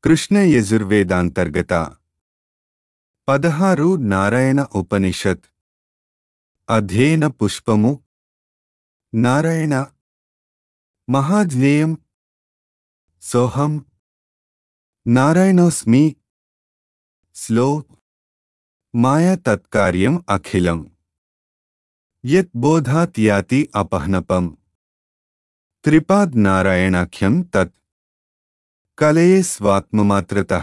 కృష్ణ యజుర్వేదాంతర్గత పదహారు నారాయణ ఉపనిషత్ అధ్యయన పుష్పము నారాయణ మహాజ్ఞేయం సోహం నారాయణోస్మి స్లో మాయా తత్కార్యం అఖిలం యత్ బోధాత్ యాతి అపహ్నపం త్రిపాద్ నారాయణాఖ్యం తత్ కలయే స్వాత్మమాత్రత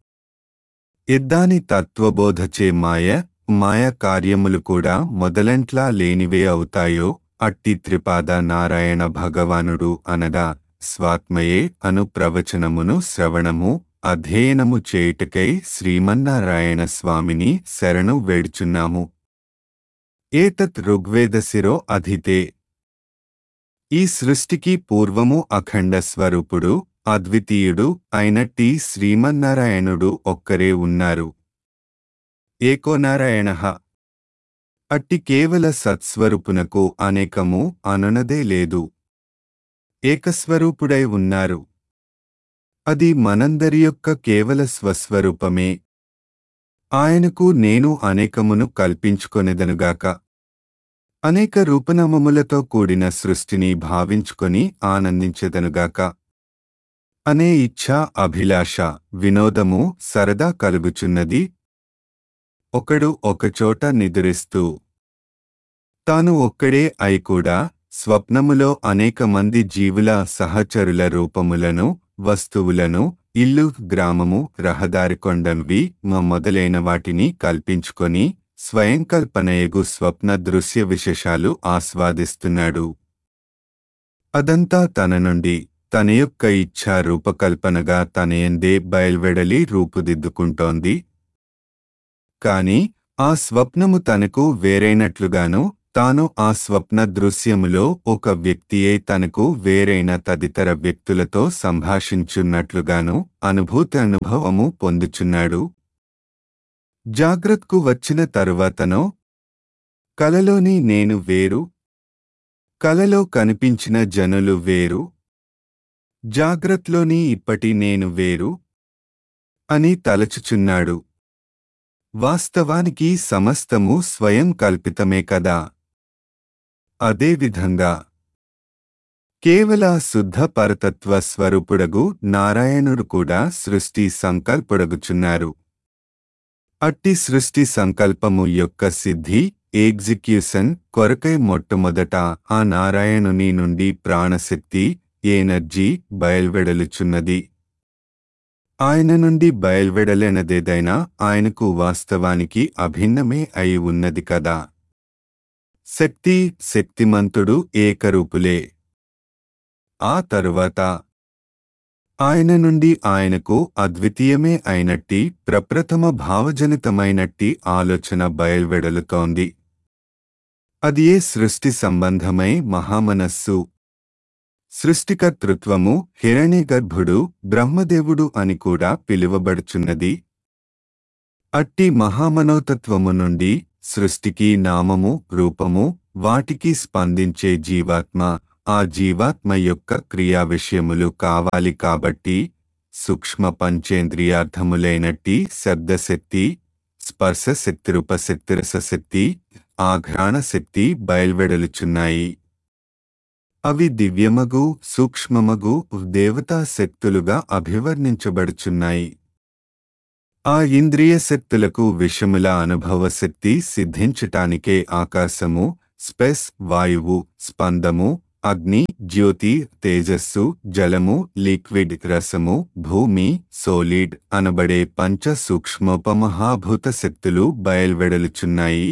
ఇద్దాని తత్వబోధచే మాయ మాయ కార్యములు కూడా మొదలంట్లా లేనివే అవుతాయో అట్టి త్రిపాద నారాయణ భగవానుడు అనగా స్వాత్మయే అను ప్రవచనమును శ్రవణము అధ్యయనము చేయుటకై శ్రీమన్నారాయణ స్వామిని శరణు వేడుచున్నాము ఏతత్ ఋగ్వేదశిరో అధితే ఈ సృష్టికి పూర్వము అఖండ స్వరూపుడు అద్వితీయుడు అయినట్టి శ్రీమన్నారాయణుడు ఒక్కరే ఉన్నారు ఏకో నారాయణ అట్టి కేవల సత్స్వరూపునకు అనేకము అనునదే లేదు ఏకస్వరూపుడై ఉన్నారు అది మనందరి యొక్క కేవల స్వస్వరూపమే ఆయనకు నేను అనేకమును కల్పించుకొనెదనుగాక అనేక రూపనామములతో కూడిన సృష్టిని భావించుకొని ఆనందించెదనుగాక అనే ఇచ్ఛ అభిలాష వినోదము సరదా కలుగుచున్నది ఒకడు ఒకచోట నిదురిస్తూ తాను ఒక్కడే అయి కూడా స్వప్నములో అనేక మంది జీవుల సహచరుల రూపములను వస్తువులను ఇల్లు గ్రామము రహదారి కొండవి మొదలైన వాటిని కల్పించుకొని స్వయం కల్పనయగు స్వప్న దృశ్య విశేషాలు ఆస్వాదిస్తున్నాడు అదంతా తన నుండి తన యొక్క ఇచ్ఛా రూపకల్పనగా తనయందే బయల్వెడలి రూపుదిద్దుకుంటోంది కాని ఆ స్వప్నము తనకు వేరైనట్లుగాను తాను ఆ స్వప్న దృశ్యములో ఒక వ్యక్తియే తనకు వేరైన తదితర వ్యక్తులతో సంభాషించున్నట్లుగాను అనుభూతి అనుభవము పొందుచున్నాడు జాగ్రత్తకు వచ్చిన తరువాతనో కలలోని నేను వేరు కలలో కనిపించిన జనులు వేరు జాగ్రత్తలోని ఇప్పటి నేను వేరు అని తలచుచున్నాడు వాస్తవానికి సమస్తము స్వయం కల్పితమే కదా అదేవిధంగా కేవల శుద్ధ పరతత్వ స్వరూపుడగు నారాయణుడు కూడా సృష్టి సంకల్పుడగుచున్నారు అట్టి సృష్టి సంకల్పము యొక్క సిద్ధి ఎగ్జిక్యూషన్ కొరకై మొట్టమొదట ఆ నారాయణుని నుండి ప్రాణశక్తి ఎనర్జీ బయల్వెడలుచున్నది ఆయన నుండి బయల్వెడలేనదేదైనా ఆయనకు వాస్తవానికి అభిన్నమే అయి ఉన్నది కదా శక్తి శక్తిమంతుడు ఏకరూపులే ఆ తరువాత ఆయన నుండి ఆయనకు అద్వితీయమే అయినట్టి ప్రప్రథమ భావజనితమైనట్టి ఆలోచన బయల్వెడలుతోంది అది ఏ సృష్టి సంబంధమై మహామనస్సు సృష్టికర్తృత్వము హిరణ్యగర్భుడు బ్రహ్మదేవుడు అని కూడా పిలువబడుచున్నది అట్టి మహామనోతత్వము నుండి సృష్టికి నామము రూపము వాటికి స్పందించే జీవాత్మ ఆ జీవాత్మ యొక్క క్రియా విషయములు కావాలి కాబట్టి సూక్ష్మ పంచేంద్రియార్థములైనట్టి శబ్దశక్తి స్పర్శ శక్తి రూపశక్తి రసశక్తి ఆఘ్రాణ శక్తి బయల్వెడలుచున్నాయి అవి దివ్యమగు సూక్ష్మమగు దేవతా శక్తులుగా అభివర్ణించబడుచున్నాయి ఆ ఇంద్రియ శక్తులకు విషముల అనుభవ శక్తి సిద్ధించటానికే ఆకాశము స్పెస్ వాయువు స్పందము అగ్ని జ్యోతి తేజస్సు జలము లిక్విడ్ రసము భూమి సోలిడ్ అనబడే పంచ సూక్ష్మోపమహాభూత శక్తులు బయల్వెడలుచున్నాయి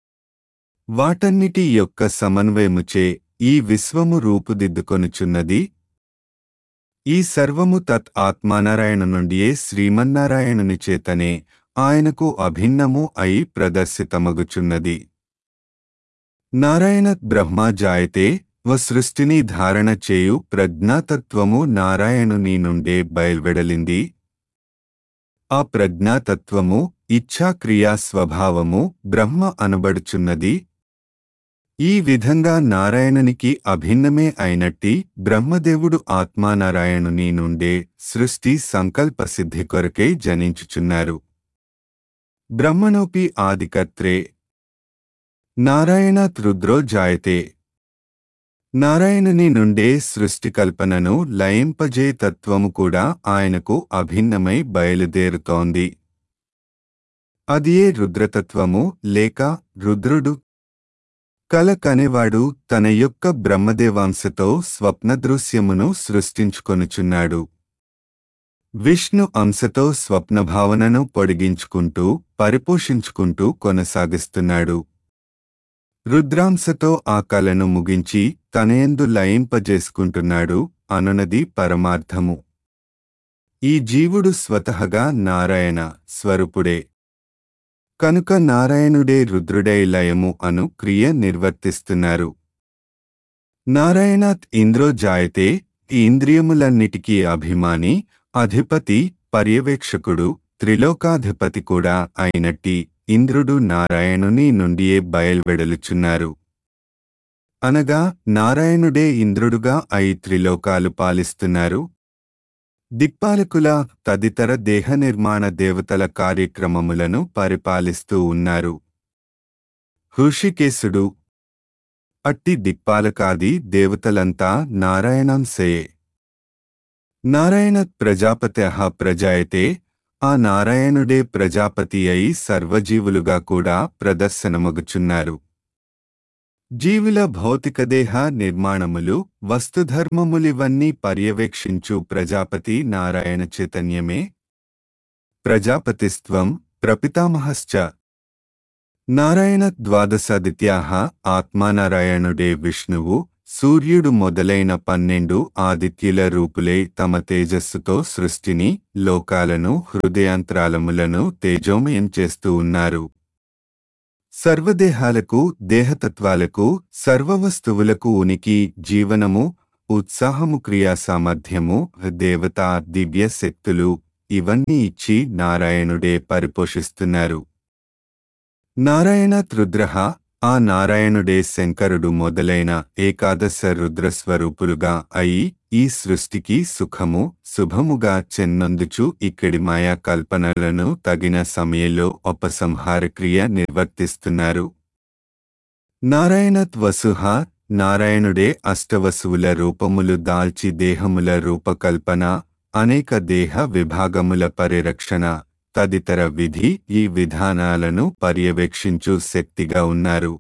వాటన్నిటి యొక్క సమన్వయముచే ఈ విశ్వము రూపుదిద్దుకొనుచున్నది ఈ సర్వము తత్ ఆత్మానారాయణ నుండియే శ్రీమన్నారాయణుని చేతనే ఆయనకు అభిన్నము అయి ప్రదర్శితమగుచున్నది నారాయణ బ్రహ్మ జాయతే వ సృష్టిని ధారణ చేయు ప్రజ్ఞాతత్వము నారాయణుని నుండే బయల్వెడలింది ఆ ప్రజ్ఞాతత్వము ఇచ్ఛాక్రియా స్వభావము బ్రహ్మ అనబడుచున్నది ఈ విధంగా నారాయణునికి అభిన్నమే అయినట్టి బ్రహ్మదేవుడు ఆత్మానారాయణుని నుండే సృష్టి సంకల్ప సిద్ధి కొరకై జనించుచున్నారు బ్రహ్మణోపి ఆదికర్త్రే నారాయణాత్ రుద్రో జాయతే నారాయణుని నుండే సృష్టి కల్పనను లయింపజే తత్వము కూడా ఆయనకు అభిన్నమై బయలుదేరుతోంది అదియే రుద్రతత్వము లేక రుద్రుడు కల కనేవాడు తన యొక్క బ్రహ్మదేవాంశతో స్వప్నదృశ్యమును సృష్టించుకొనుచున్నాడు విష్ణు అంశతో స్వప్నభావనను పొడిగించుకుంటూ పరిపోషించుకుంటూ కొనసాగిస్తున్నాడు రుద్రాంశతో ఆ కలను ముగించి తనయందు లయింపజేసుకుంటున్నాడు అనునది పరమార్థము ఈ జీవుడు స్వతహగా నారాయణ స్వరూపుడే కనుక నారాయణుడే రుద్రుడై లయము అను క్రియ నిర్వర్తిస్తున్నారు నారాయణాత్ ఇంద్రో జాయతే ఈ ఇంద్రియములన్నిటికీ అభిమాని అధిపతి పర్యవేక్షకుడు త్రిలోకాధిపతి కూడా అయినట్టి ఇంద్రుడు నారాయణుని నుండియే బయల్వెడలుచున్నారు అనగా నారాయణుడే ఇంద్రుడుగా అయి త్రిలోకాలు పాలిస్తున్నారు దిక్పాలకుల తదితర దేహ నిర్మాణ దేవతల కార్యక్రమములను పరిపాలిస్తూ ఉన్నారు హృషికేశుడు అట్టి దిక్పాలకాది దేవతలంతా నారాయణంశయే నారాయణ ప్రజాపత్య ప్రజాయతే ఆ నారాయణుడే ప్రజాపతి అయి సర్వజీవులుగా కూడా ప్రదర్శనమగుచున్నారు జీవుల భౌతికదేహ నిర్మాణములు వస్తుధర్మములివన్నీ పర్యవేక్షించు ప్రజాపతి నారాయణ చైతన్యమే ప్రజాపతిస్త్వం ప్రపితామహశ్చ నారాయణ ద్వాదశాదిత్యాహ ఆత్మానారాయణుడే విష్ణువు సూర్యుడు మొదలైన పన్నెండు ఆదిత్యుల రూపులై తమ తేజస్సుతో సృష్టిని లోకాలను హృదయాంతరాలములను తేజోమయం చేస్తూ ఉన్నారు సర్వదేహాలకు దేహతత్వాలకు సర్వవస్తువులకు ఉనికి జీవనము ఉత్సాహము క్రియా సామర్థ్యము దేవతా దివ్య శక్తులు ఇవన్నీ ఇచ్చి నారాయణుడే పరిపోషిస్తున్నారు నారాయణ రుద్రః ఆ నారాయణుడే శంకరుడు మొదలైన ఏకాదశ రుద్రస్వరూపులుగా అయి ఈ సృష్టికి సుఖము శుభముగా చెన్నందుచు ఇక్కడి మాయా కల్పనలను తగిన సమయంలో ఉపసంహార క్రియ నిర్వర్తిస్తున్నారు నారాయణత్ వసుహ నారాయణుడే అష్టవసువుల రూపములు దాల్చి దేహముల రూపకల్పన అనేక దేహ విభాగముల పరిరక్షణ తదితర విధి ఈ విధానాలను పర్యవేక్షించు శక్తిగా ఉన్నారు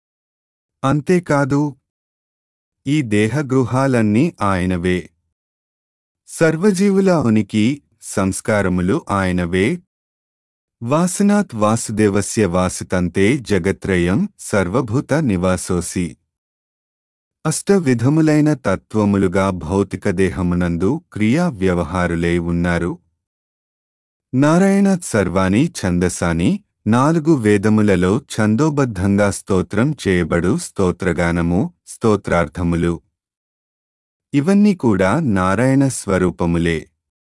అంతేకాదు ఈ దేహగృహాలన్నీ ఆయనవే సర్వజీవుల ఉనికి సంస్కారములు ఆయనవే వాసనాత్ వాసుదేవస్య వాసితంతే జగత్రయం సర్వభూత నివాసోసి అష్టవిధములైన తత్వములుగా భౌతిక దేహమునందు క్రియా వ్యవహారులై ఉన్నారు నారాయణాత్ సర్వాణి ఛందసాని నాలుగు వేదములలో ఛందోబద్ధంగా స్తోత్రం చేయబడు స్తోత్రగానము స్తోత్రార్థములు ఇవన్నీ కూడా నారాయణ స్వరూపములే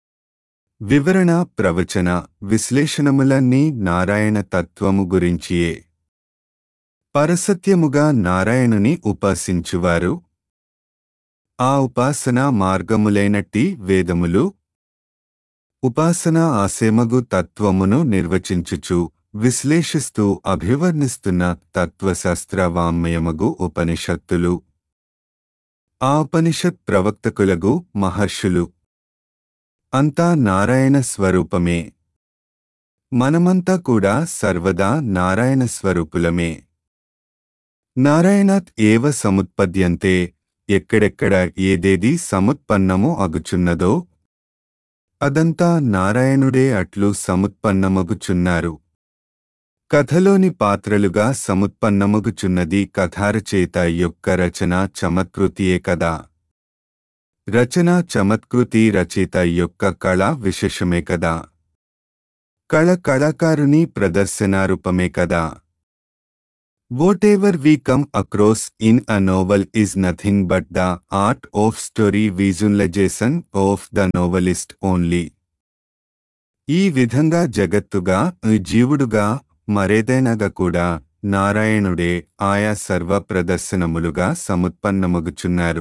వివరణ ప్రవచన విశ్లేషణములన్నీ నారాయణ తత్వము గురించియే పరసత్యముగా నారాయణుని ఉపాసించువారు ఆ ఉపాసనా మార్గములైనట్టి వేదములు ఉపాసన ఆసేమగు తత్వమును నిర్వచించుచు విశ్లేషిస్తూ అభివర్ణిస్తున్న తత్వశాస్త్ర వాంమయమగు ఉపనిషత్తులు ఆ ఉపనిషత్ ప్రవక్తకులగు మహర్షులు అంతా నారాయణ స్వరూపమే మనమంతా కూడా సర్వదా నారాయణ స్వరూపులమే నారాయణాత్ ఏవ సముత్పద్యంతే ఎక్కడెక్కడ ఏదేది సముత్పన్నమో అగుచున్నదో అదంతా నారాయణుడే అట్లు సముత్పన్నమగుచున్నారు కథలోని పాత్రలుగా సముత్పన్నమగుచున్నది కథారచయిత యొక్క రచన చమత్కృతియే కదా రచన చమత్కృతి రచయిత యొక్క కళ విశేషమే కదా కళ కళాకారుని ప్రదర్శనారూపమే కదా Whatever we come across in a novel is nothing but the art of story visualization of the novelist only. ఈ విధంగా జగత్తుగా జీవుడుగా మరేదైనాగా కూడా నారాయణుడే ఆయా సర్వ ప్రదర్శనములుగా సముత్పన్నమగుచున్నారు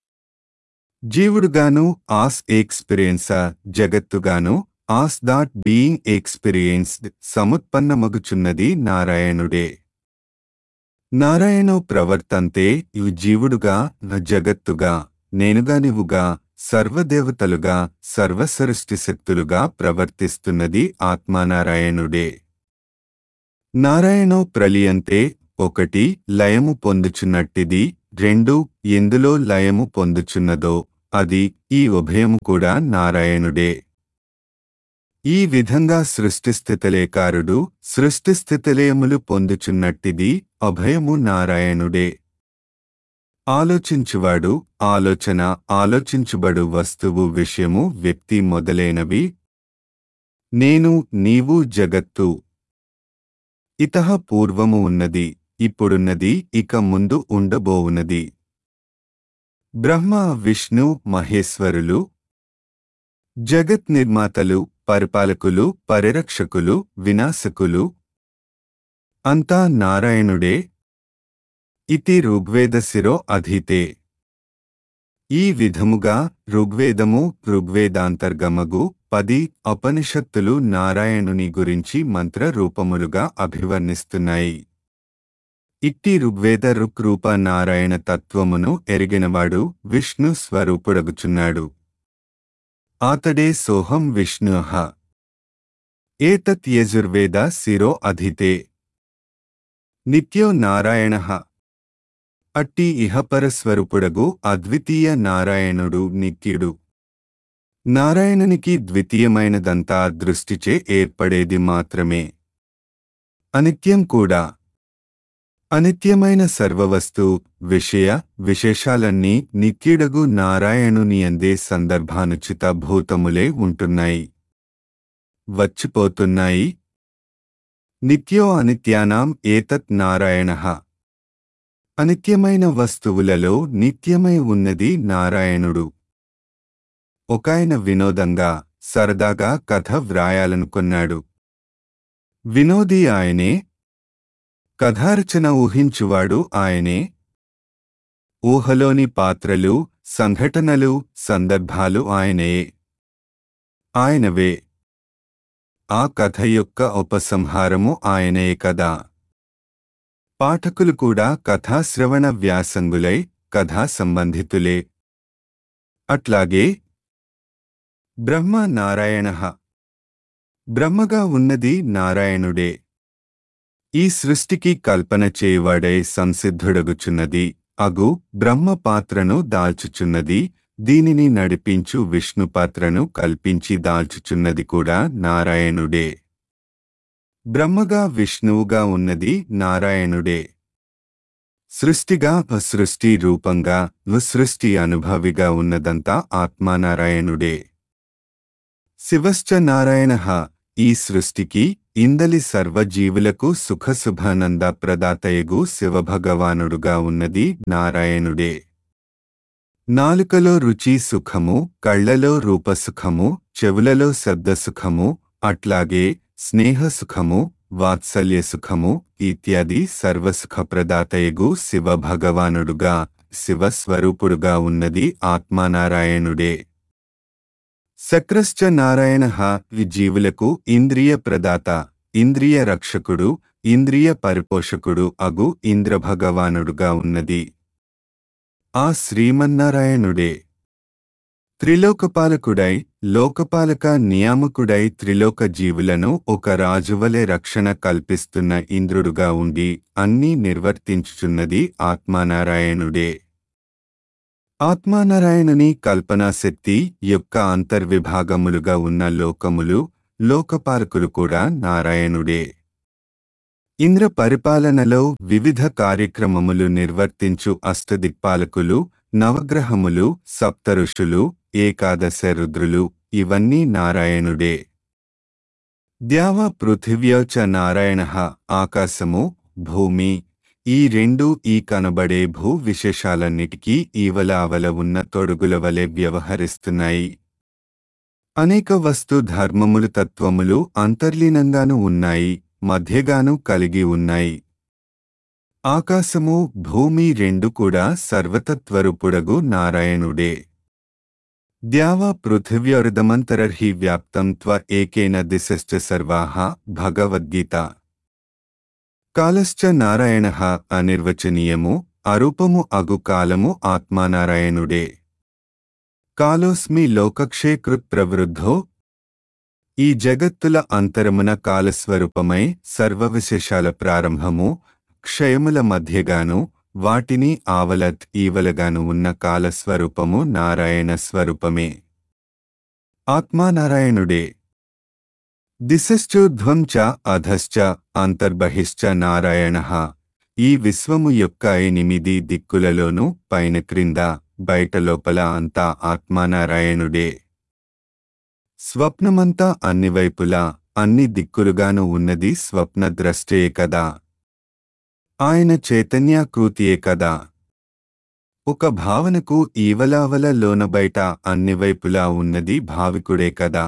జీవుడుగాను ఆస్ ఎక్స్పీరియన్స జగత్తుగాను ఆస్ దాట్ బీయింగ్ ఎక్స్పీరియన్స్డ్ సముత్పన్నమగుచున్నది నారాయణుడే నారాయణో ప్రవర్తంతే ఇవి జీవుడుగా జగత్తుగా నేనుగా నీవుగా సర్వదేవతలుగా సర్వసృష్టి శక్తులుగా ప్రవర్తిస్తున్నది ఆత్మానారాయణుడే నారాయణో ప్రలియంతే ఒకటి లయము పొందుచున్నట్టిది రెండు ఎందులో లయము పొందుచున్నదో అది ఈ ఉభయము కూడా నారాయణుడే ఈ విధంగా సృష్టిస్థితలేకారుడు సృష్టిస్థితిలయములు పొందుచున్నట్టిది అభయము నారాయణుడే ఆలోచించువాడు ఆలోచన ఆలోచించుబడు వస్తువు విషయము వ్యక్తి మొదలైనవి నేను నీవు జగత్తు ఇతః పూర్వము ఉన్నది ఇప్పుడున్నది ఇక ముందు ఉండబోవున్నది బ్రహ్మ విష్ణు మహేశ్వరులు జగత్ నిర్మాతలు పరిపాలకులు పరిరక్షకులు వినాశకులు అంతా నారాయణుడే ఇతి ఋగ్వేదశిరో అధీతే ఈ విధముగా ఋగ్వేదము ఋగ్వేదాంతర్గమగు పది ఉపనిషత్తులు నారాయణుని గురించి మంత్ర రూపములుగా అభివర్ణిస్తున్నాయి ఇట్టి ఋగ్వేద రుక్రూప నారాయణ తత్వమును ఎరిగినవాడు విష్ణు స్వరూపుడగుచున్నాడు ఆతడే సోహం విష్ణుః ఏతత్ యజుర్వేద శిరో అధితే నిత్యో నారాయణ అట్టి ఇహపరస్వరూపుడగు అద్వితీయ నారాయణుడు నిత్యుడు నారాయణునికి ద్వితీయమైనదంతా దృష్టిచే ఏర్పడేది మాత్రమే అనిత్యం కూడా అనిత్యమైన సర్వవస్తు విషయ విశేషాలన్నీ నిత్యుడగు నారాయణుని అందే సందర్భానుచిత భూతములే ఉంటున్నాయి వచ్చిపోతున్నాయి నిత్యో అనిత్యానాం ఏతత్ నారాయణ అనిత్యమైన వస్తువులలో నిత్యమై ఉన్నది నారాయణుడు ఒకాయన వినోదంగా సరదాగా కథ వ్రాయాలనుకున్నాడు వినోదీ ఆయనే కథారచన ఊహించువాడు ఆయనే ఊహలోని పాత్రలు సంఘటనలు సందర్భాలు ఆయనే ఆయనవే ఆ కథ యొక్క ఉపసంహారము ఆయనే కదా పాఠకులు కూడా కథాశ్రవణ వ్యాసంగులై కథా సంబంధితులే అట్లాగే బ్రహ్మ నారాయణ బ్రహ్మగా ఉన్నది నారాయణుడే ఈ సృష్టికి కల్పన చేయవాడై సంసిద్ధుడగుచున్నది అగు బ్రహ్మ పాత్రను దాల్చుచున్నది దీనిని నడిపించు విష్ణు పాత్రను కల్పించి దాల్చుచున్నది కూడా నారాయణుడే బ్రహ్మగా విష్ణువుగా ఉన్నది నారాయణుడే సృష్టిగా సృష్టి రూపంగా సృష్టి అనుభవిగా ఉన్నదంతా ఆత్మానారాయణుడే శివశ్చ నారాయణ ఈ సృష్టికి ఇందలి సర్వజీవులకు సుఖశుభానంద ప్రదాతయగు శివభగవానుడుగా ఉన్నది నారాయణుడే నాలుకలో రుచి సుఖము కళ్లలో రూపసుఖము చెవులలో శబ్దసుఖము అట్లాగే స్నేహసుఖము వాత్సల్య సుఖము ఇత్యాది సర్వసుఖప్రదాతయగు శివభగవానుడుగా శివస్వరూపుడుగా ఉన్నది ఆత్మానారాయణుడే సక్రశ్చ నారాయణ జీవులకు ఇంద్రియ ప్రదాత ఇంద్రియ రక్షకుడు ఇంద్రియ పరిపోషకుడు అగు ఇంద్రభగవానుడుగా ఉన్నది ఆ శ్రీమన్నారాయణుడే త్రిలోకపాలకుడై లోకపాలక నియామకుడై త్రిలోక జీవులను ఒక రాజువలే రక్షణ కల్పిస్తున్న ఇంద్రుడుగా ఉండి అన్నీ నిర్వర్తించుచున్నది ఆత్మానారాయణుడే ఆత్మానారాయణుని కల్పనాశక్తి యొక్క అంతర్విభాగములుగా ఉన్న లోకములు లోకపాలకులు కూడా నారాయణుడే ఇంద్ర పరిపాలనలో వివిధ కార్యక్రమములు నిర్వర్తించు అష్టదిక్పాలకులు నవగ్రహములు సప్తఋషులు ఏకాదశ రుద్రులు ఇవన్నీ నారాయణుడే ద్యావ పృథివ్యోచ నారాయణ ఆకాశము భూమి ఈ రెండు ఈ కనబడే భూ విశేషాలన్నిటికీ ఈవల అవల ఉన్న తొడుగుల వలె వ్యవహరిస్తున్నాయి అనేక వస్తు ధర్మములు తత్వములు అంతర్లీనంగాను ఉన్నాయి మధ్యగాను కలిగి ఉన్నాయి ఆకాశము భూమి రెండు కూడా సర్వతత్వరూపుడగు నారాయణుడే ద్యావా పృథివ్యోరిదమంతరర్హి వ్యాప్తం త్వ ఏకేన దిశశ్చ సర్వాః భగవద్గీత కాలశ్చ నారాయణ అనిర్వచనీయము అరూపము అగు కాలము ఆత్మానారాయణుడే కాలోస్మి లోకక్షేకృత్ ప్రవృద్ధో ఈ జగత్తుల అంతరమున కాలస్వరూపమై సర్వవిశేషాల ప్రారంభము క్షయముల మధ్యగాను వాటిని ఆవలత్ ఈవలగాను ఉన్న కాలస్వరూపము నారాయణ స్వరూపమే ఆత్మానారాయణుడే దిశశ్చూర్ధ్వం చ అధశ్చ అంతర్బహిశ్చ నారాయణ ఈ విశ్వము యొక్క ఎనిమిది దిక్కులలోనూ పైన క్రింద బయట లోపల అంతా ఆత్మానారాయణుడే స్వప్నమంతా అన్ని వైపులా అన్ని దిక్కులుగాను ఉన్నది స్వప్నద్రష్టయే కదా ఆయన చైతన్యాకృతియే కదా ఒక భావనకు ఈవలావల లోన బయట అన్ని వైపులా ఉన్నది భావికుడే కదా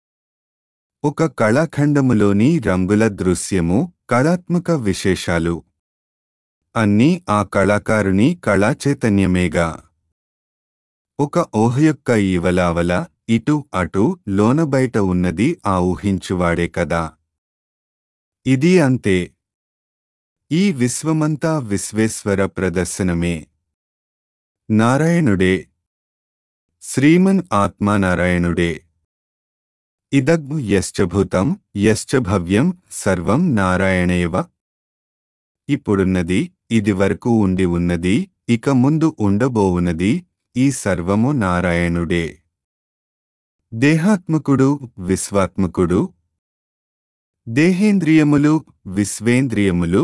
ఒక కళాఖండములోని రంగుల దృశ్యము కళాత్మక విశేషాలు అన్నీ ఆ కళాకారుని కళాచైతన్యమేగా ఒక ఊహ యొక్క ఈవలావల ఇటు అటు లోన బయట ఉన్నది ఆ ఊహించువాడే కదా ఇది అంతే ఈ విశ్వమంతా విశ్వేశ్వర ప్రదర్శనమే నారాయణుడే శ్రీమన్ ఆత్మానారాయణుడే ఇదగ్ము యశ్చ భూతం యశ్చ భవ్యం సర్వం నారాయణేవ ఇప్పుడున్నది ఇది వరకు ఉండి ఉన్నది ఇక ముందు ఉండబోవున్నది ఈ సర్వము నారాయణుడే దేహాత్మకుడు విశ్వాత్మకుడు దేహేంద్రియములు విశ్వేంద్రియములు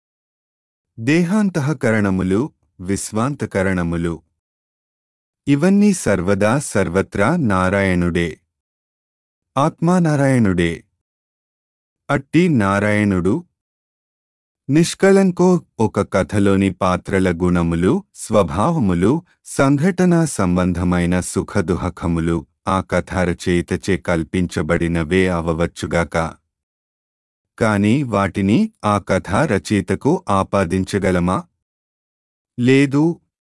దేహాంతఃకరణములు విశ్వాంతకరణములు ఇవన్నీ సర్వదా సర్వత్రా నారాయణుడే ఆత్మానారాయణుడే అట్టి నారాయణుడు నిష్కళంకో ఒక కథలోని పాత్రల గుణములు స్వభావములు సంఘటనా సంబంధమైన సుఖదుహకములు ఆ కథారచయితచే కల్పించబడినవే అవవచ్చుగాక కాని వాటిని ఆ కథ రచయితకు ఆపాదించగలమా లేదు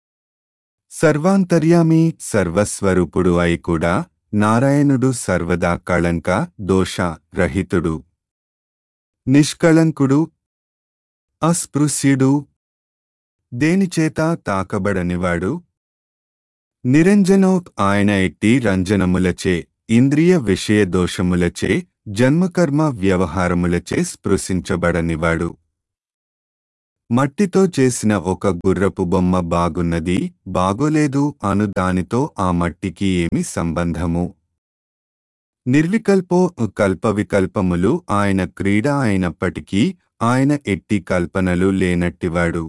సర్వాంతర్యామి సర్వస్వరూపుడు అయి కూడా నారాయణుడు సర్వదా కళంక దోష రహితుడు నిష్కళంకుడు అస్పృశ్యుడు దేనిచేత తాకబడనివాడు నిరంజనౌత్ ఆయన ఎట్టి రంజనములచే ఇంద్రియ విషయ దోషములచే జన్మకర్మ వ్యవహారములచే స్పృశించబడనివాడు మట్టితో చేసిన ఒక గుర్రపు బొమ్మ బాగున్నది బాగోలేదు అను దానితో ఆ మట్టికి ఏమి సంబంధము నిర్వికల్పో కల్పవికల్పములు ఆయన క్రీడ అయినప్పటికీ ఆయన ఎట్టి కల్పనలు లేనట్టివాడు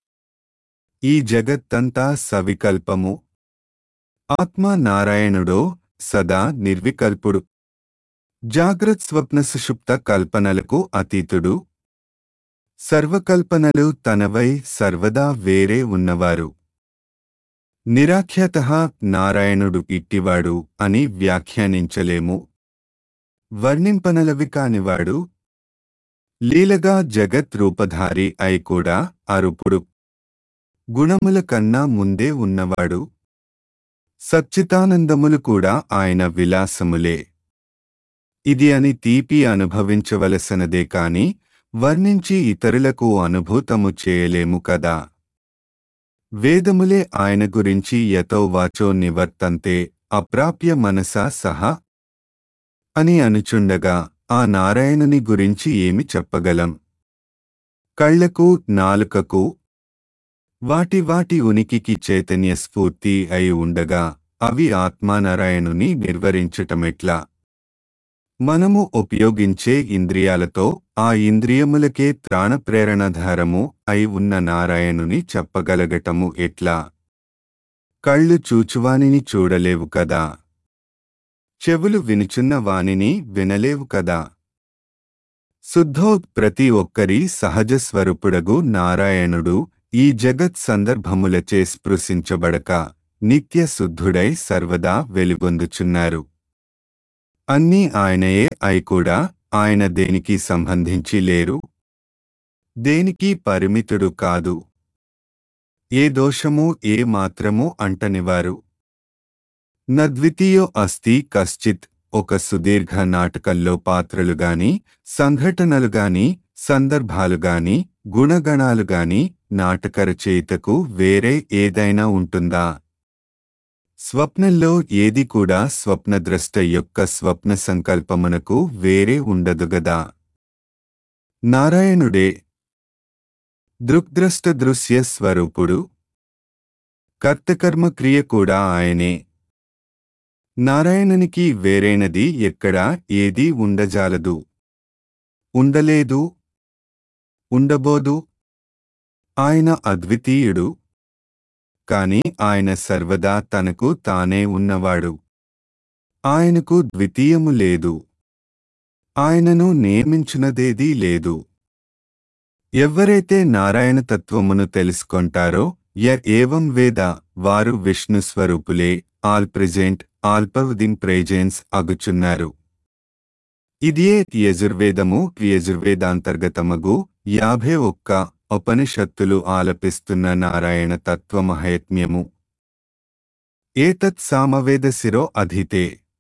ఈ జగత్తంతా సవికల్పము ఆత్మ నారాయణుడో సదా నిర్వికల్పుడు జాగ్రత్ స్వప్న సుషుప్త కల్పనలకు అతీతుడు సర్వకల్పనలు తనవై సర్వదా వేరే ఉన్నవారు నిరాఖ్యాత నారాయణుడు ఇట్టివాడు అని వ్యాఖ్యానించలేము వర్ణింపనలవి కానివాడు లీలగా జగత్ రూపధారి అయి కూడా అరుపుడు గుణముల కన్నా ముందే ఉన్నవాడు సచ్చితానందములు కూడా ఆయన విలాసములే ఇది అని తీపి అనుభవించవలసినదే కాని వర్ణించి ఇతరులకు అనుభూతము చేయలేము కదా వేదములే ఆయన గురించి యతో వాచో నివర్తంతే అప్రాప్య మనసా సహా అని అనుచుండగా ఆ నారాయణుని గురించి ఏమి చెప్పగలం కళ్లకు నాలుకకు వాటి వాటి ఉనికికి చైతన్య స్ఫూర్తి అయి ఉండగా అవి ఆత్మానారాయణుని నిర్వరించటమెట్లా మనము ఉపయోగించే ఇంద్రియాలతో ఆ ఇంద్రియములకే త్రాణప్రేరణధారము అయి ఉన్న నారాయణుని చెప్పగలగటము ఎట్లా కళ్ళు చూచువానిని చూడలేవు కదా చెవులు వినుచున్న వానిని వినలేవు కదా శుద్ధో ప్రతి ఒక్కరి సహజ స్వరూపుడగు నారాయణుడు ఈ జగత్ సందర్భములచే స్పృశించబడక నిత్య శుద్ధుడై సర్వదా వెలుగొందుచున్నారు అన్నీ ఆయనయే అయి కూడా ఆయన దేనికి సంబంధించి లేరు దేనికి పరిమితుడు కాదు ఏ దోషము ఏ మాత్రము అంటనివారు నద్వితీయో అస్తి కశ్చిత్ ఒక సుదీర్ఘ నాటకంలో పాత్రలుగాని సంఘటనలుగాని సందర్భాలుగాని గుణగణాలుగాని నాటక రచయితకు వేరే ఏదైనా ఉంటుందా స్వప్నంలో ఏది కూడా స్వప్నద్రష్ట యొక్క స్వప్న సంకల్పమునకు వేరే ఉండదుగదా నారాయణుడే దృగ్ద్రష్ట దృశ్య స్వరూపుడు కర్తకర్మ క్రియ కూడా ఆయనే నారాయణనికి వేరైనది ఎక్కడా ఏదీ ఉండజాలదు ఉండలేదు ఉండబోదు ఆయన అద్వితీయుడు కాని ఆయన సర్వదా తనకు తానే ఉన్నవాడు ఆయనకు ద్వితీయము లేదు ఆయనను నియమించునదేదీ లేదు ఎవ్వరైతే నారాయణ తత్వమును తెలుసుకొంటారో య ఏవం వేద వారు విష్ణు స్వరూపులే ఆల్ ప్రెజెంట్ ఆల్పవదిం ప్రేజెన్స్ అగుచున్నారు ఇదియే యజుర్వేదము యజుర్వేదాంతర్గతమగు యాభై ఒక్క ఉపనిషత్తులు ఆలపిస్తున్న నారాయణ తత్వమహయత్మ్యము ఏతత్ సామవేద శిరో అధితే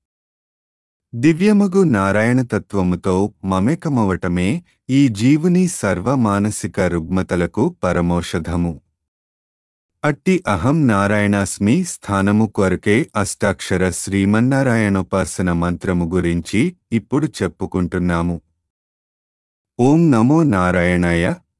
దివ్యమగు నారాయణ తత్వముతో మమేకమవటమే ఈ జీవుని సర్వ మానసిక రుగ్మతలకు పరమౌషధము అట్టి అహం నారాయణాస్మి స్థానము కొరకే అష్టాక్షర శ్రీమన్నారాయణోపాసన మంత్రము గురించి ఇప్పుడు చెప్పుకుంటున్నాము ఓం నమో నారాయణాయ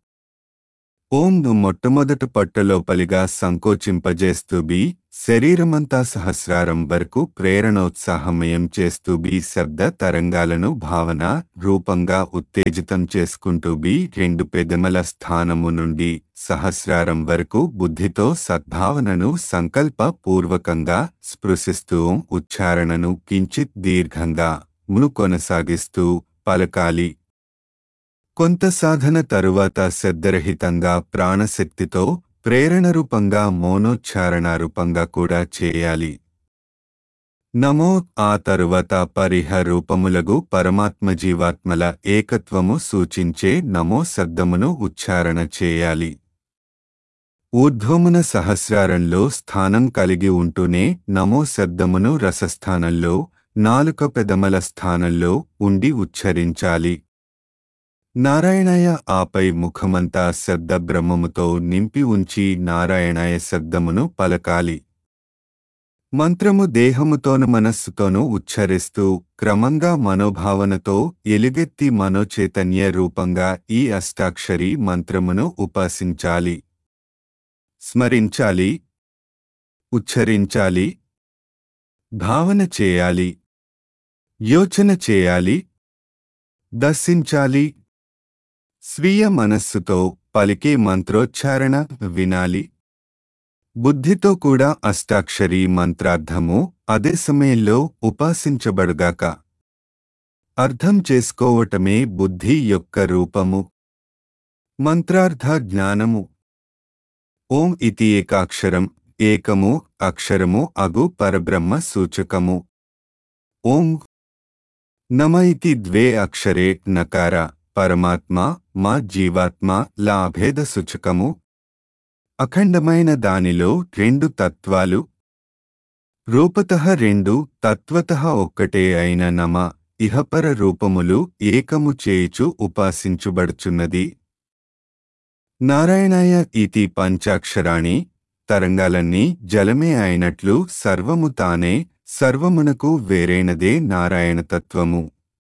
ఓం ను మొట్టమొదట పట్టలోపలిగా సంకోచింపజేస్తూ బి శరీరమంతా సహస్రారం వరకు ప్రేరణోత్సాహమయం చేస్తూ బి శబ్ద తరంగాలను భావన రూపంగా ఉత్తేజితం చేసుకుంటూ బి రెండు పెదమల స్థానము నుండి సహస్రారం వరకు బుద్ధితో సద్భావనను సంకల్ప పూర్వకంగా స్పృశిస్తూ ఉచ్చారణను కించిత్ దీర్ఘంగా మును కొనసాగిస్తూ పలకాలి కొంత సాధన తరువాత శబ్దరహితంగా ప్రాణశక్తితో ప్రేరణ రూపంగా మౌనోచ్చారణ రూపంగా కూడా చేయాలి నమో ఆ తరువాత పరిహ రూపములగు పరమాత్మ జీవాత్మల ఏకత్వము సూచించే నమో శబ్దమును ఉచ్చారణ చేయాలి ఊర్ధ్వమున సహస్రారంలో స్థానం కలిగి ఉంటూనే నమో శబ్దమును రసస్థానంలో నాలుక పెదమల స్థానంలో ఉండి ఉచ్చరించాలి నారాయణాయ ఆపై ముఖమంతా శబ్ద బ్రహ్మముతో నింపి ఉంచి నారాయణాయ శబ్దమును పలకాలి మంత్రము దేహముతోను మనస్సుతోనూ ఉచ్చరిస్తూ క్రమంగా మనోభావనతో ఎలుగెత్తి మనోచైతన్య రూపంగా ఈ అష్టాక్షరి మంత్రమును ఉపాసించాలి స్మరించాలి ఉచ్చరించాలి భావన చేయాలి యోచన చేయాలి దర్శించాలి స్వీయ మనస్సుతో పలికే మంత్రోచ్చారణ వినాలి బుద్ధితో కూడా అష్టాక్షరీ మంత్రార్థము అదే సమయంలో ఉపాసించబడుగాక అర్థం చేసుకోవటమే బుద్ధి యొక్క రూపము మంత్రార్థ జ్ఞానము ఓం ఇతి ఏకాక్షరం ఏకము అక్షరము అగు పరబ్రహ్మ సూచకము ఓం నమ ఇతి ద్వే అక్షరే నకార పరమాత్మ మా జీవాత్మ లా అభేద సూచకము అఖండమైన దానిలో రెండు తత్వాలు రూపత రెండు తత్వత ఒక్కటే అయిన నమ ఇహపర రూపములు ఏకము చేయుచు ఉపాసించుబడుచున్నది నారాయణాయ ఇతి పంచాక్షరాణి తరంగాలన్నీ జలమే అయినట్లు సర్వము తానే సర్వమునకు వేరైనదే నారాయణ తత్వము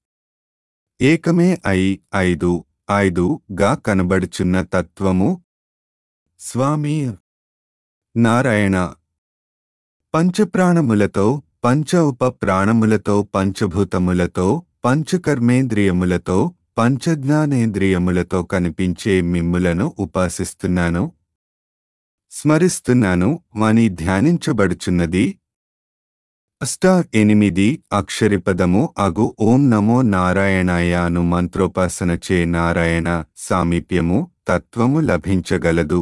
ఏకమే అయి ఐదు ఐదు గా కనబడుచున్న తత్వము స్వామి నారాయణ పంచప్రాణములతో పంచ ఉప ప్రాణములతో పంచభూతములతో పంచకర్మేంద్రియములతో పంచజ్ఞానేంద్రియములతో కనిపించే మిమ్ములను ఉపాసిస్తున్నాను స్మరిస్తున్నాను అని ధ్యానించబడుచున్నది అష్ట ఎనిమిది అక్షరిపదము అగు ఓం నమో నారాయణాయ అను మంత్రోపాసనచే నారాయణ సామీప్యము తత్వము లభించగలదు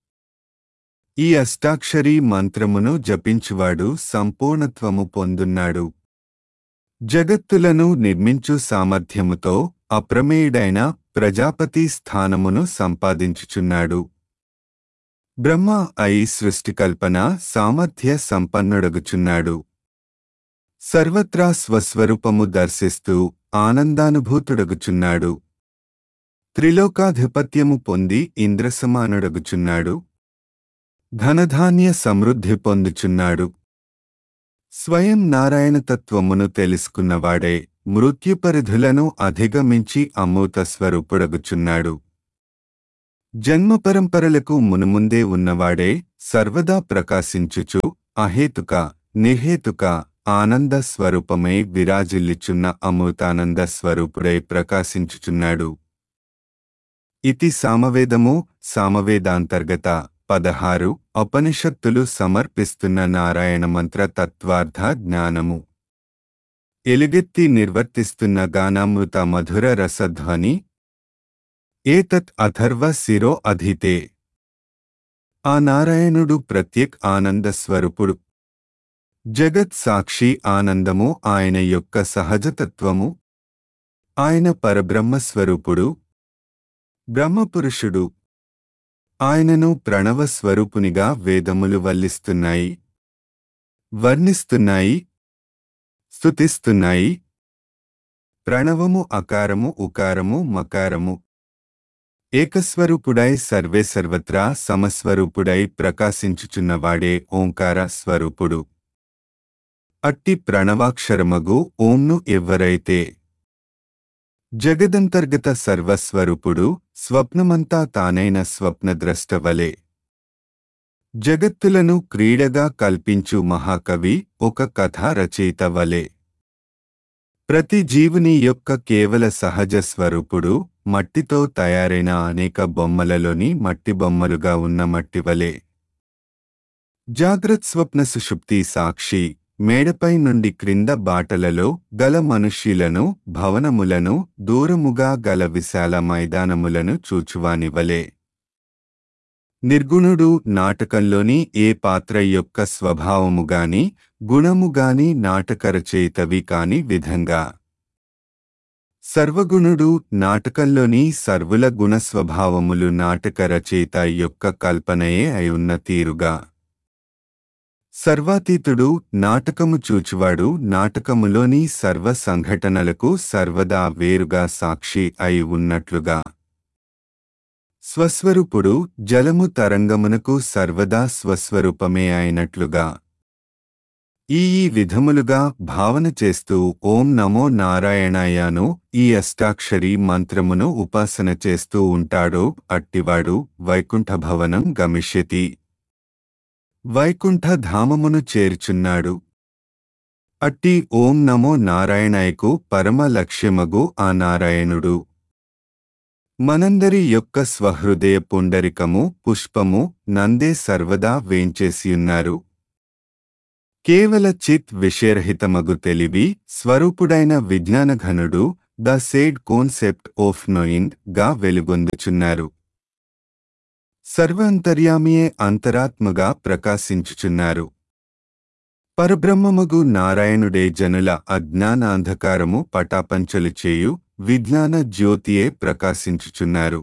ఈ అష్టాక్షరీ మంత్రమును జపించువాడు సంపూర్ణత్వము పొందున్నాడు జగత్తులను నిర్మించు సామర్థ్యముతో అప్రమేయుడైన ప్రజాపతి స్థానమును సంపాదించుచున్నాడు బ్రహ్మ అయి సృష్టికల్పన సామర్థ్య సంపన్నుడగుచున్నాడు సర్వత్రా స్వస్వరూపము దర్శిస్తూ ఆనందానుభూతుడగుచున్నాడు త్రిలోకాధిపత్యము పొంది ఇంద్రసమానుడగుచున్నాడు ధనధాన్య సమృద్ధి పొందుచున్నాడు స్వయం నారాయణతత్వమును తెలుసుకున్నవాడే మృత్యుపరిధులను అధిగమించి అమూత స్వరూపుడగుచున్నాడు జన్మ పరంపరలకు మునుముందే ఉన్నవాడే సర్వదా ప్రకాశించుచు అహేతుక నిర్హేతుక ఆనంద స్వరూపమై విరాజిల్లుచున్న అమృతానంద స్వరూపుడై ప్రకాశించుచున్నాడు ఇతి సామవేదము సామవేదాంతర్గత పదహారు ఉపనిషత్తులు సమర్పిస్తున్న నారాయణ మంత్ర తత్వార్థ జ్ఞానము ఎలుగెత్తి నిర్వర్తిస్తున్న గానామృత మధుర రసధ్వని ఏతత్ అథర్వ శిరో అధితే ఆ నారాయణుడు ప్రత్యేక్ ఆనంద స్వరూపుడు జగత్ సాక్షి ఆనందము ఆయన యొక్క సహజతత్వము ఆయన పరబ్రహ్మ స్వరూపుడు బ్రహ్మపురుషుడు ఆయనను ప్రణవ స్వరూపునిగా వేదములు వల్లిస్తున్నాయి వర్ణిస్తున్నాయి స్తుతిస్తున్నాయి ప్రణవము అకారము ఉకారము మకారము ఏకస్వరూపుడై సర్వే సర్వత్రా సమస్వరూపుడై ప్రకాశించుచున్నవాడే ఓంకార స్వరూపుడు అట్టి ప్రణవాక్షరమగు ఓంను ఎవ్వరైతే జగదంతర్గత సర్వస్వరూపుడు స్వప్నమంతా తానైన స్వప్నద్రష్టవలే జగత్తులను క్రీడగా కల్పించు మహాకవి ఒక కథా రచయిత వలె ప్రతి జీవుని యొక్క కేవల సహజ స్వరూపుడు మట్టితో తయారైన అనేక బొమ్మలలోని మట్టి బొమ్మలుగా ఉన్న మట్టి వలె జాగ్రత్ స్వప్న సుషుప్తి సాక్షి మేడపై నుండి క్రింద బాటలలో గల మనుష్యులను భవనములను దూరముగా గల విశాల మైదానములను చూచువానివలే నిర్గుణుడు నాటకంలోని ఏ పాత్ర యొక్క స్వభావముగాని గుణముగాని నాటక రచయితవి కాని విధంగా సర్వగుణుడు నాటకంలోని సర్వుల గుణ స్వభావములు నాటక రచయిత యొక్క కల్పనయే అయున్న తీరుగా సర్వాతీతుడు నాటకము చూచువాడు నాటకములోని సర్వ సంఘటనలకు సర్వదా వేరుగా సాక్షి అయి ఉన్నట్లుగా స్వస్వరూపుడు జలము తరంగమునకు సర్వదా స్వస్వరూపమే అయినట్లుగా ఈ ఈ విధములుగా భావన చేస్తూ ఓం నమో నారాయణాయను ఈ అష్టాక్షరి మంత్రమును ఉపాసన చేస్తూ ఉంటాడో అట్టివాడు వైకుంఠ భవనం గమిష్యతి వైకుంఠ ధామమును చేర్చున్నాడు అట్టి ఓం నమో నారాయణాయకు పరమ లక్ష్యమగు ఆ నారాయణుడు మనందరి యొక్క స్వహృదయ పుండరికము పుష్పము నందే సర్వదా వేంచేసియున్నారు కేవల చిత్ విషయరహితమగు తెలివి స్వరూపుడైన విజ్ఞానఘనుడు the said concept of knowing గా వెలుగొందుచున్నారు సర్వాంతర్యామియే అంతరాత్మగా ప్రకాశించుచున్నారు పరబ్రహ్మమగు నారాయణుడే జనుల అజ్ఞానాంధకారము పటాపంచలు చేయు విజ్ఞాన జ్యోతియే ప్రకాశించుచున్నారు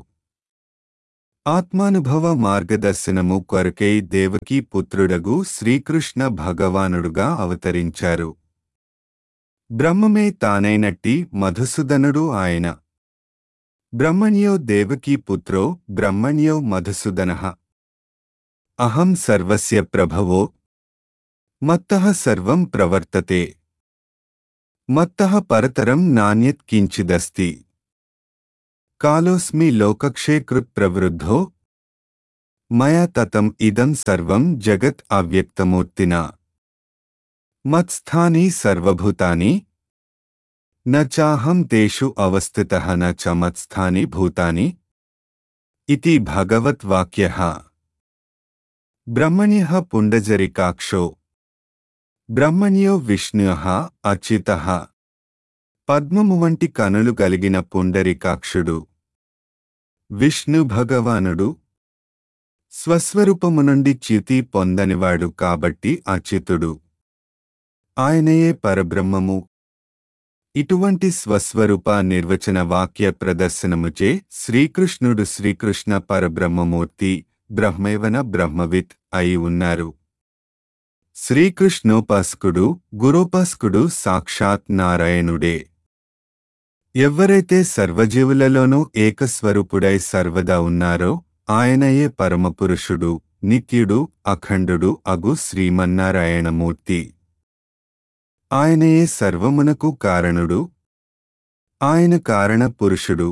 ఆత్మానుభవ మార్గదర్శనము కొరకై దేవకీ పుత్రుడగు శ్రీకృష్ణ భగవానుడుగా అవతరించారు బ్రహ్మమే తానైనట్టి మధుసూదనుడు ఆయన బ్రహ్మణ్యో దేవకీ పుత్రో బ్రహ్మణ్యో మధుసూదన అహం సర్వస్య ప్రభవో మత్తః సర్వం ప్రవర్తతే మత్తః పరతరం నాణ్యత్ కించిదస్తి కాలోస్మి లోకక్షేకృత్ ప్రవృద్ధో మయా తతం ఇదం సర్వం జగత్ అవ్యక్తమూర్తినా మత్స్థాని సర్వభూతాని న చాహం తేషు అవస్థితః న చ మత్స్థాని భూతాని ఇతి భగవద్వాక్యః బ్రహ్మణ్యః పుండజరికాక్షో బ్రహ్మణ్యో విష్ణుః అచ్యుతః పద్మము వంటి కనులు కలిగిన పుండరికాక్షుడు విష్ణు భగవానుడు స్వస్వరూపము నుండి చ్యుతి పొందనివాడు కాబట్టి అచ్యుతుడు ఆయనయే పరబ్రహ్మము ఇటువంటి స్వస్వరూప నిర్వచన వాక్య ప్రదర్శనముచే శ్రీకృష్ణుడు శ్రీకృష్ణ పరబ్రహ్మమూర్తి బ్రహ్మేవన బ్రహ్మవిత్ అయి ఉన్నారు శ్రీకృష్ణోపాసకుడు గురోపాసకుడు సాక్షాత్ నారాయణుడే ఎవ్వరైతే సర్వజీవులలోనూ ఏకస్వరూపుడై సర్వదా ఉన్నారో ఆయనయే పరమపురుషుడు నిత్యుడు అఖండుడు అగు శ్రీమన్నారాయణమూర్తి ఆయనయే సర్వమునకు కారణుడు ఆయన కారణ పురుషుడు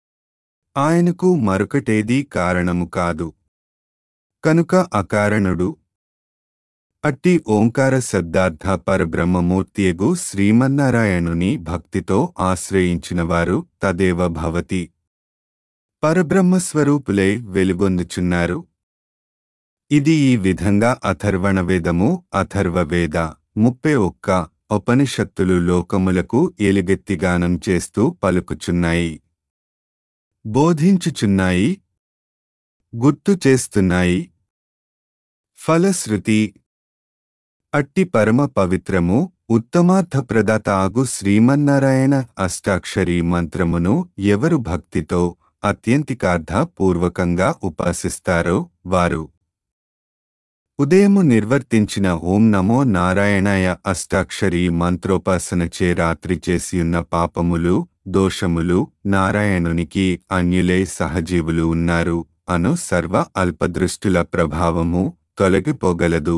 ఆయనకు మరొకటేదీ కారణము కాదు కనుక అకారణుడు అట్టి ఓంకార శబ్దార్థ పరబ్రహ్మమూర్తియగు శ్రీమన్నారాయణుని భక్తితో ఆశ్రయించినవారు తదేవ భవతి పరబ్రహ్మస్వరూపులై వెలుగొందుచున్నారు ఇది ఈ విధంగా అథర్వణవేదము అథర్వవేద ముప్పై ఒక్క ఉపనిషత్తులు లోకములకు ఎలుగెత్తిగానం చేస్తూ పలుకుచున్నాయి బోధించుచున్నాయి గుర్తు చేస్తున్నాయి ఫలశ్రుతి అట్టి పరమ పవిత్రము ఉత్తమార్థ ప్రదాత ఆగు శ్రీమన్నారాయణ అష్టాక్షరీ మంత్రమును ఎవరు భక్తితో అత్యంతికార్థ పూర్వకంగా ఉపాసిస్తారో వారు ఉదయము నిర్వర్తించిన ఓం నమో నారాయణాయ అష్టాక్షరీ మంత్రోపాసనచే రాత్రి చేసియున్న పాపములు దోషములు నారాయణునికి అన్యులై సహజీవులు ఉన్నారు అను సర్వ అల్పదృష్టుల ప్రభావము తొలగిపోగలదు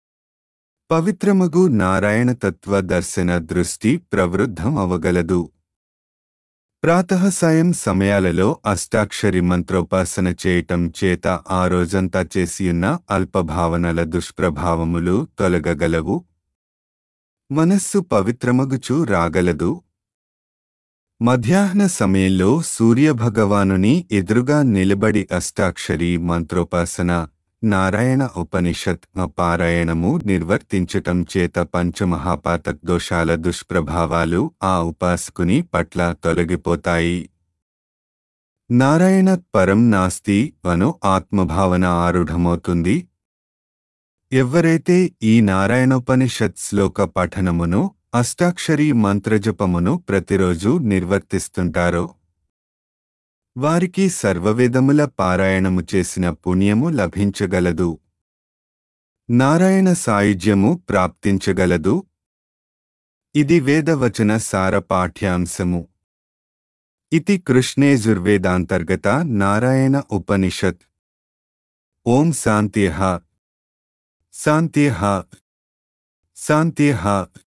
పవిత్రమగు నారాయణ తత్వ దర్శన దృష్టి ప్రవృద్ధం అవగలదు ప్రాతః సాయం సమయాలలో అష్టాక్షరి మంత్రోపాసన చేయటం చేత ఆ రోజంతా చేసియున్న అల్పభావనల దుష్ప్రభావములు తొలగగలవు మనస్సు పవిత్రమగుచు రాగలదు మధ్యాహ్న సమయంలో సూర్యభగవానుని ఎదురుగా నిలబడి అష్టాక్షరి మంత్రోపాసన నారాయణ ఉపనిషత్ పారాయణము నిర్వర్తించటం చేత పంచమహాపాతక్ దోషాల దుష్ప్రభావాలు ఆ ఉపాసకుని పట్ల తొలగిపోతాయి నారాయణ పరం నాస్తి అను ఆత్మభావన ఆరుఢమవుతుంది ఎవ్వరైతే ఈ నారాయణోపనిషత్ శ్లోక పఠనమును అష్టాక్షరీ మంత్రజపమును ప్రతిరోజు నిర్వర్తిస్తుంటారో వారికి సర్వవేదముల పారాయణము చేసిన పుణ్యము లభించగలదు నారాయణ సాయుధ్యము ప్రాప్తించగలదు ఇది వేదవచన సార పాఠ్యాంశము ఇది కృష్ణేజుర్వేదాంతర్గత నారాయణ ఉపనిషత్ ఓం శాంత్యః శాంత్యః శాంత్యః